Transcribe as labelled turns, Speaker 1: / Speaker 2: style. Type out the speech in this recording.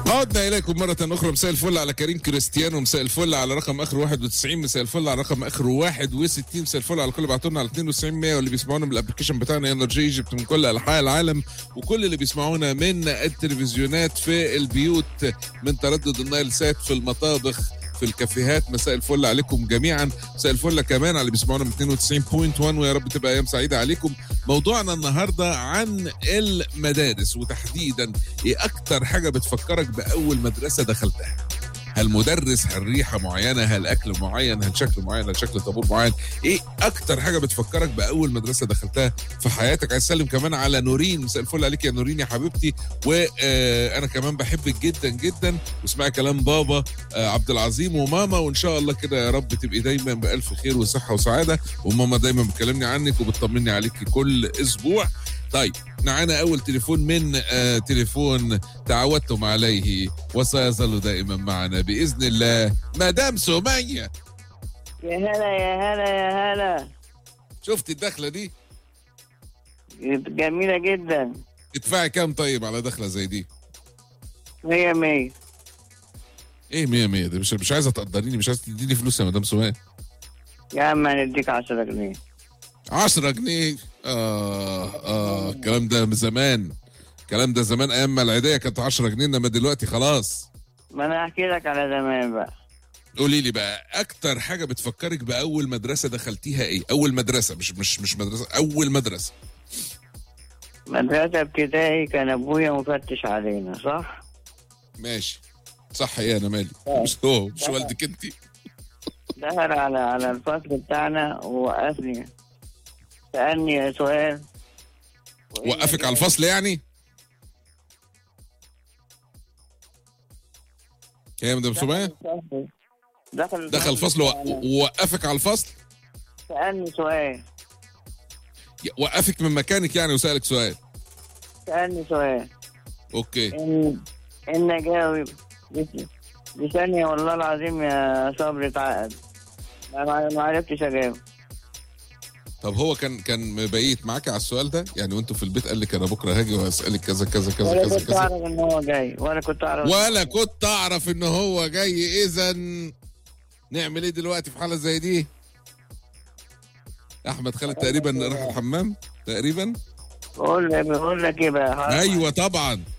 Speaker 1: عدنا اليكم مرة أخرى مساء الفل على كريم كريستيانو مساء الفل على رقم آخر 91 مساء الفل على رقم آخر 61 مساء الفل على كل اللي بعتوا لنا على 92 100 واللي بيسمعونا من الابلكيشن بتاعنا انرجي ايجيبت من كل أنحاء العالم وكل اللي بيسمعونا من التلفزيونات في البيوت من تردد النايل سات في المطابخ في الكافيهات مساء الفل عليكم جميعا مساء الفل كمان على اللي بيسمعونا من 92.1 ويا رب تبقى ايام سعيده عليكم موضوعنا النهارده عن المدارس وتحديدا ايه اكتر حاجه بتفكرك باول مدرسه دخلتها هل مدرس هل ريحه معينه هل اكل معين هل شكل معين هل شكل طابور معين ايه اكتر حاجه بتفكرك باول مدرسه دخلتها في حياتك عايز اسلم كمان على نورين مساء الفل عليك يا نورين يا حبيبتي وانا كمان بحبك جدا جدا واسمعي كلام بابا آه، عبد العظيم وماما وان شاء الله كده يا رب تبقي دايما بالف خير وصحه وسعاده وماما دايما بتكلمني عنك وبتطمني عليكي كل اسبوع طيب معانا اول تليفون من آه تليفون تعودتم عليه وسيظل دائما معنا باذن الله مدام سميه
Speaker 2: يا هلا يا هلا يا هلا
Speaker 1: شفتي الدخله دي
Speaker 2: جميلة جدا
Speaker 1: ادفعي كام طيب على دخله زي دي
Speaker 2: مية مية
Speaker 1: ايه 100 100 دي مش مش عايزه تقدريني مش عايزه تديني فلوس يا مدام سميه
Speaker 2: يا عم هنديك عشرة جنيه
Speaker 1: 10 جنيه اه اه الكلام ده من زمان الكلام ده زمان ايام ما العيديه كانت 10 جنيه انما دلوقتي خلاص
Speaker 2: ما انا احكي لك على زمان بقى
Speaker 1: قولي لي بقى اكتر حاجه بتفكرك باول مدرسه دخلتيها ايه اول مدرسه مش مش مش مدرسه اول مدرسه
Speaker 2: مدرسة ابتدائي كان ابويا مفتش علينا صح؟
Speaker 1: ماشي صح ايه انا مالي
Speaker 2: آه.
Speaker 1: مش هو مش والدك انت
Speaker 2: دخل على على الفصل بتاعنا ووقفني سألني سؤال
Speaker 1: وقفك على الفصل يعني ايه يا مدام سميه
Speaker 2: دخل
Speaker 1: دخل الفصل و- ووقفك على الفصل
Speaker 2: سألني سؤال
Speaker 1: وقفك من مكانك يعني وسالك سؤال
Speaker 2: سألني سؤال
Speaker 1: اوكي
Speaker 2: إن إن أجاوب بس- بثانية والله العظيم يا صبري اتعقد ما ما- ما عرفتش أجاوب
Speaker 1: طب هو كان كان مبيت معاك على السؤال ده يعني وانتوا في البيت قال لك انا بكره هاجي وهسالك كذا كذا كذا
Speaker 2: ولا
Speaker 1: كذا
Speaker 2: كنت
Speaker 1: كذا
Speaker 2: أعرف إن هو جاي ولا كنت أعرف
Speaker 1: ولا كنت اعرف ان هو جاي اذا نعمل ايه دلوقتي في حاله زي دي احمد خالد تقريبا راح الحمام تقريبا
Speaker 2: بقول لك بقول لك إيه بقى
Speaker 1: ايوه طبعا